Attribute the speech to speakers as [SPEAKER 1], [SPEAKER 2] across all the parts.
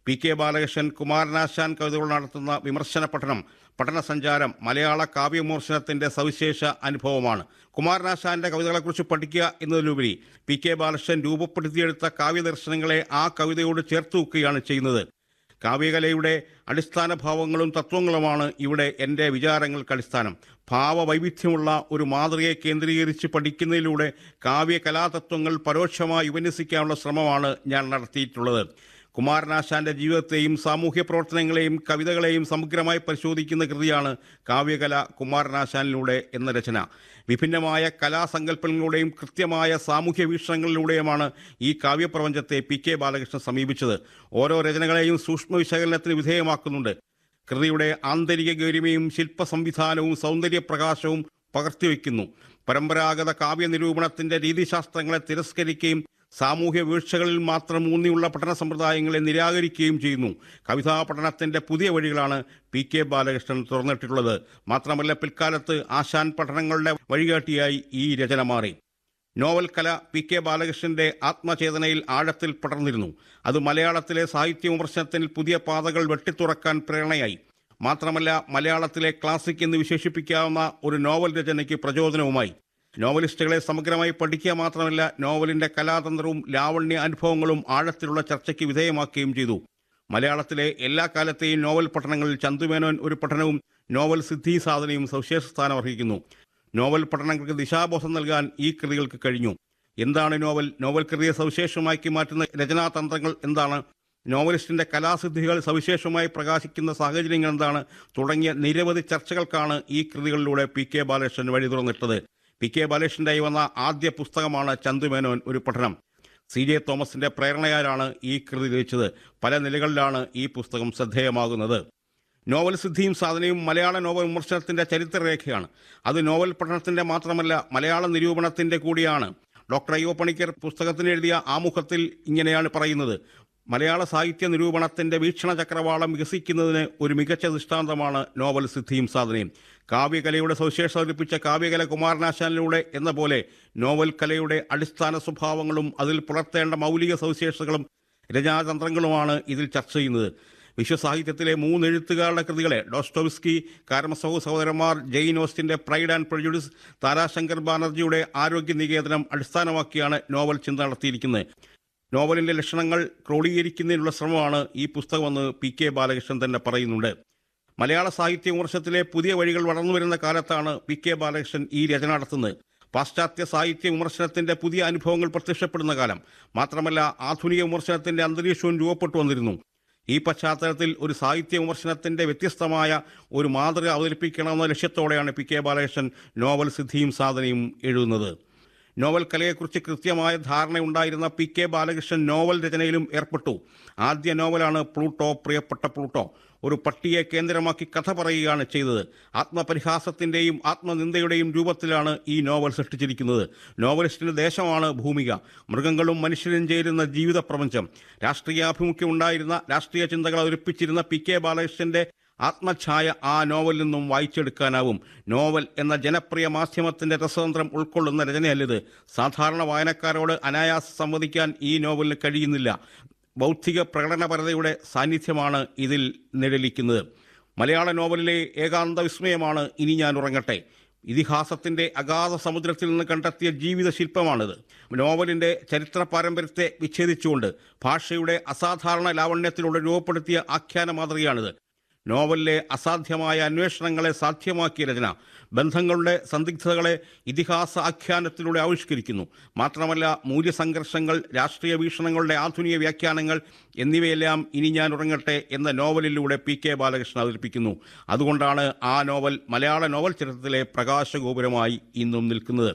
[SPEAKER 1] P K Balakrishnan Kumaranasan കവിതകൾ നടത്തുന്ന വിമർശന പഠനം പഠന സഞ്ചാരം മലയാള കാവ്യവിമർശനത്തിന്റെ സവിശേഷ അനുഭവമാണ് കുമാരനാശാന്റെ കവിതകളെക്കുറിച്ച് പഠിക്കുക എന്നതിലുപരി പി കെ ബാലകൃഷ്ണൻ രൂപപ്പെടുത്തിയെടുത്ത കാവ്യദർശനങ്ങളെ ആ കവിതയോട് ചേർത്ത് വെക്കുകയാണ് ചെയ്യുന്നത് കാവ്യകലയുടെ അടിസ്ഥാന ഭാവങ്ങളും തത്വങ്ങളുമാണ് ഇവിടെ എൻ്റെ വിചാരങ്ങൾക്ക് അടിസ്ഥാനം ഭാവവൈവിധ്യമുള്ള ഒരു മാതൃകയെ കേന്ദ്രീകരിച്ച് പഠിക്കുന്നതിലൂടെ കാവ്യകലാതത്വങ്ങൾ പരോക്ഷമായി വിന്യസിക്കാനുള്ള ശ്രമമാണ് ഞാൻ നടത്തിയിട്ടുള്ളത് കുമാരനാശാന്റെ ജീവിതത്തെയും സാമൂഹ്യ പ്രവർത്തനങ്ങളെയും കവിതകളെയും സമഗ്രമായി പരിശോധിക്കുന്ന കൃതിയാണ് കാവ്യകല കുമാരനാശാനിലൂടെ എന്ന രചന വിഭിന്നമായ കലാസങ്കല്പങ്ങളിലൂടെയും കൃത്യമായ സാമൂഹ്യ വീക്ഷണങ്ങളിലൂടെയുമാണ് ഈ കാവ്യപ്രപഞ്ചത്തെ പി കെ ബാലകൃഷ്ണൻ സമീപിച്ചത് ഓരോ രചനകളെയും സൂക്ഷ്മ വിശകലനത്തിന് വിധേയമാക്കുന്നുണ്ട് കൃതിയുടെ ആന്തരിക ഗൗരിമയും ശില്പ സംവിധാനവും സൗന്ദര്യപ്രകാശവും പകർത്തിവെക്കുന്നു പരമ്പരാഗത കാവ്യ നിരൂപണത്തിന്റെ രീതിശാസ്ത്രങ്ങളെ തിരസ്കരിക്കുകയും സാമൂഹ്യ വീഴ്ചകളിൽ മാത്രം ഊന്നിയുള്ള പഠന സമ്പ്രദായങ്ങളെ നിരാകരിക്കുകയും ചെയ്യുന്നു കവിതാ പഠനത്തിന്റെ പുതിയ വഴികളാണ് പി കെ ബാലകൃഷ്ണൻ തുറന്നിട്ടുള്ളത് മാത്രമല്ല പിൽക്കാലത്ത് ആശാൻ പഠനങ്ങളുടെ വഴികാട്ടിയായി ഈ രചന മാറി നോവൽ കല പി കെ ബാലകൃഷ്ണന്റെ ആത്മചേതനയിൽ ആഴത്തിൽ പടർന്നിരുന്നു അത് മലയാളത്തിലെ സാഹിത്യ വിമർശനത്തിൽ പുതിയ പാതകൾ വെട്ടിത്തുറക്കാൻ പ്രേരണയായി മാത്രമല്ല മലയാളത്തിലെ ക്ലാസിക് എന്ന് വിശേഷിപ്പിക്കാവുന്ന ഒരു നോവൽ രചനയ്ക്ക് പ്രചോദനവുമായി നോവലിസ്റ്റുകളെ സമഗ്രമായി പഠിക്കുക മാത്രമല്ല നോവലിന്റെ കലാതന്ത്രവും ലാവണ്യ അനുഭവങ്ങളും ആഴത്തിലുള്ള ചർച്ചയ്ക്ക് വിധേയമാക്കുകയും ചെയ്തു മലയാളത്തിലെ എല്ലാ കാലത്തെയും നോവൽ പഠനങ്ങളിൽ ചന്തുമേനോൻ ഒരു പഠനവും നോവൽ സിദ്ധി സാധനയും സവിശേഷ സ്ഥാനം അർഹിക്കുന്നു നോവൽ പഠനങ്ങൾക്ക് ദിശാബോധം നൽകാൻ ഈ കൃതികൾക്ക് കഴിഞ്ഞു എന്താണ് നോവൽ നോവൽ കൃതിയെ സവിശേഷമാക്കി മാറ്റുന്ന രചനാതന്ത്രങ്ങൾ എന്താണ് നോവലിസ്റ്റിന്റെ കലാസിദ്ധികൾ സവിശേഷമായി പ്രകാശിക്കുന്ന സാഹചര്യങ്ങൾ എന്താണ് തുടങ്ങിയ നിരവധി ചർച്ചകൾക്കാണ് ഈ കൃതികളിലൂടെ പി കെ ബാലകൃഷ്ണൻ വഴി തുറന്നിട്ടത് പി കെ ബാലകൃഷ്ണന്റെ വന്ന ആദ്യ പുസ്തകമാണ് ചന്തുമേനോൻ ഒരു പഠനം സി ജെ തോമസിന്റെ പ്രേരണയാലാണ് ഈ കൃതി രചിച്ചത് പല നിലകളിലാണ് ഈ പുസ്തകം ശ്രദ്ധേയമാകുന്നത് നോവൽ സിദ്ധിയും സാധനയും മലയാള നോവൽ വിമർശനത്തിന്റെ ചരിത്രരേഖയാണ് അത് നോവൽ പഠനത്തിന്റെ മാത്രമല്ല മലയാള നിരൂപണത്തിന്റെ കൂടിയാണ് ഡോക്ടർ അയ്യോ പണിക്കർ പുസ്തകത്തിന് എഴുതിയ ആമുഖത്തിൽ ഇങ്ങനെയാണ് പറയുന്നത് മലയാള സാഹിത്യ നിരൂപണത്തിന്റെ വീക്ഷണ ചക്രവാളം വികസിക്കുന്നതിന് ഒരു മികച്ച ദൃഷ്ടാന്തമാണ് നോവൽ സിദ്ധിയും സാധനയും കാവ്യകലയുടെ സവിശേഷത ഒലിപ്പിച്ച കാവ്യകല കുമാരനാശാനിലൂടെ എന്ന പോലെ നോവൽ കലയുടെ അടിസ്ഥാന സ്വഭാവങ്ങളും അതിൽ പുലർത്തേണ്ട മൗലിക സവിശേഷതകളും രചനാതന്ത്രങ്ങളുമാണ് ഇതിൽ ചർച്ച ചെയ്യുന്നത് വിശ്വസാഹിത്യത്തിലെ മൂന്ന് എഴുത്തുകാരുടെ കൃതികളെ ഡോസ്റ്റോവിസ്കി കാരമസഹു സഹോദരന്മാർ ജെയിൻ ഓസ്റ്റിന്റെ പ്രൈഡ് ആൻഡ് പ്രൊഡ്യൂസ് താരാശങ്കർ ബാനർജിയുടെ ആരോഗ്യ നികേതനം അടിസ്ഥാനമാക്കിയാണ് നോവൽ ചിന്ത നടത്തിയിരിക്കുന്നത് നോവലിന്റെ ലക്ഷണങ്ങൾ ക്രോഡീകരിക്കുന്നതിനുള്ള ശ്രമമാണ് ഈ പുസ്തകമെന്ന് പി കെ ബാലകൃഷ്ണൻ തന്നെ പറയുന്നുണ്ട് മലയാള സാഹിത്യ വിമർശനത്തിലെ പുതിയ വഴികൾ വളർന്നു വരുന്ന കാലത്താണ് പി കെ ബാലകൃഷ്ണൻ ഈ രചന നടത്തുന്നത് പാശ്ചാത്യ സാഹിത്യ വിമർശനത്തിന്റെ പുതിയ അനുഭവങ്ങൾ പ്രത്യക്ഷപ്പെടുന്ന കാലം മാത്രമല്ല ആധുനിക വിമർശനത്തിന്റെ അന്തരീക്ഷവും രൂപപ്പെട്ടു വന്നിരുന്നു ഈ പശ്ചാത്തലത്തിൽ ഒരു സാഹിത്യ വിമർശനത്തിന്റെ വ്യത്യസ്തമായ ഒരു മാതൃക അവതരിപ്പിക്കണമെന്ന ലക്ഷ്യത്തോടെയാണ് പി കെ ബാലകൃഷ്ണൻ നോവൽ സിദ്ധിയും സാധനയും എഴുതുന്നത് നോവൽ കലയെക്കുറിച്ച് കൃത്യമായ ധാരണയുണ്ടായിരുന്ന പി കെ ബാലകൃഷ്ണൻ നോവൽ രചനയിലും ഏർപ്പെട്ടു ആദ്യ നോവലാണ് പ്ലൂട്ടോ പ്രിയപ്പെട്ട പ്ലൂട്ടോ ഒരു പട്ടിയെ കേന്ദ്രമാക്കി കഥ പറയുകയാണ് ചെയ്തത് ആത്മപരിഹാസത്തിന്റെയും ആത്മനിന്ദയുടെയും രൂപത്തിലാണ് ഈ നോവൽ സൃഷ്ടിച്ചിരിക്കുന്നത് നോവലിസ്റ്റിന്റെ ദേശമാണ് ഭൂമിക മൃഗങ്ങളും മനുഷ്യരും ചേരുന്ന ജീവിത പ്രപഞ്ചം രാഷ്ട്രീയാഭിമുഖ്യം ഉണ്ടായിരുന്ന രാഷ്ട്രീയ ചിന്തകൾ അവതരിപ്പിച്ചിരുന്ന പി കെ ബാലകൃഷ്ണന്റെ ആത്മഛായ ആ നോവലിൽ നിന്നും വായിച്ചെടുക്കാനാവും നോവൽ എന്ന ജനപ്രിയ മാധ്യമത്തിന്റെ രസതന്ത്രം ഉൾക്കൊള്ളുന്ന രചനയല്ലിത് സാധാരണ വായനക്കാരോട് അനായാസം സംവദിക്കാൻ ഈ നോവലിന് കഴിയുന്നില്ല ബൗദ്ധിക പ്രകടനപരതയുടെ സാന്നിധ്യമാണ് ഇതിൽ നിഴലിക്കുന്നത് മലയാള നോവലിലെ ഏകാന്ത വിസ്മയമാണ് ഇനി ഞാൻ ഉറങ്ങട്ടെ ഇതിഹാസത്തിന്റെ അഗാധ സമുദ്രത്തിൽ നിന്ന് കണ്ടെത്തിയ ജീവിത ശില്പമാണിത് നോവലിന്റെ ചരിത്ര പാരമ്പര്യത്തെ വിച്ഛേദിച്ചുകൊണ്ട് ഭാഷയുടെ അസാധാരണ ലാവണ്യത്തിലൂടെ രൂപപ്പെടുത്തിയ ആഖ്യാന മാതൃകയാണിത് നോവലിലെ അസാധ്യമായ അന്വേഷണങ്ങളെ സാധ്യമാക്കിയ രചന ബന്ധങ്ങളുടെ സന്ദിഗ്ധതകളെ ഇതിഹാസ ആഖ്യാനത്തിലൂടെ ആവിഷ്കരിക്കുന്നു മാത്രമല്ല മൂല്യസംഘർഷങ്ങൾ രാഷ്ട്രീയ വീക്ഷണങ്ങളുടെ ആധുനിക വ്യാഖ്യാനങ്ങൾ എന്നിവയെല്ലാം ഇനി ഞാൻ ഉറങ്ങട്ടെ എന്ന നോവലിലൂടെ പി കെ ബാലകൃഷ്ണൻ അവതരിപ്പിക്കുന്നു അതുകൊണ്ടാണ് ആ നോവൽ മലയാള നോവൽ ചരിത്രത്തിലെ പ്രകാശഗോപുരമായി ഇന്നും നിൽക്കുന്നത്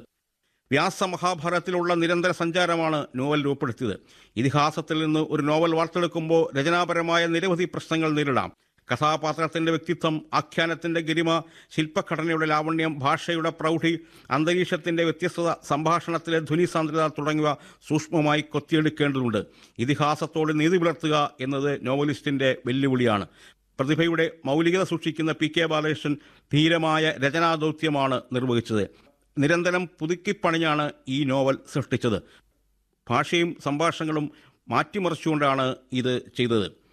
[SPEAKER 1] വ്യാസമഹാഭാരതത്തിലുള്ള നിരന്തര സഞ്ചാരമാണ് നോവൽ രൂപപ്പെടുത്തിയത് ഇതിഹാസത്തിൽ നിന്ന് ഒരു നോവൽ വാർത്തെടുക്കുമ്പോൾ രചനാപരമായ നിരവധി പ്രശ്നങ്ങൾ നേരിടാം കഥാപാത്രത്തിന്റെ വ്യക്തിത്വം ആഖ്യാനത്തിന്റെ ഗരിമ ശില്പഘടനയുടെ ലാവണ്യം ഭാഷയുടെ പ്രൗഢി അന്തരീക്ഷത്തിന്റെ വ്യത്യസ്തത സംഭാഷണത്തിലെ ധ്വനി സാന്ദ്രത തുടങ്ങിയവ സൂക്ഷ്മമായി കൊത്തിയെടുക്കേണ്ടതുണ്ട് ഇതിഹാസത്തോട് നീതി പുലർത്തുക എന്നത് നോവലിസ്റ്റിന്റെ വെല്ലുവിളിയാണ് പ്രതിഭയുടെ മൗലികത സൂക്ഷിക്കുന്ന പി കെ ബാലകൃഷ്ണൻ ധീരമായ രചനാദൗത്യമാണ് നിർവഹിച്ചത് നിരന്തരം പുതുക്കിപ്പണിഞ്ഞാണ് ഈ നോവൽ സൃഷ്ടിച്ചത് ഭാഷയും സംഭാഷണങ്ങളും മാറ്റിമറിച്ചുകൊണ്ടാണ് ഇത് ചെയ്തത്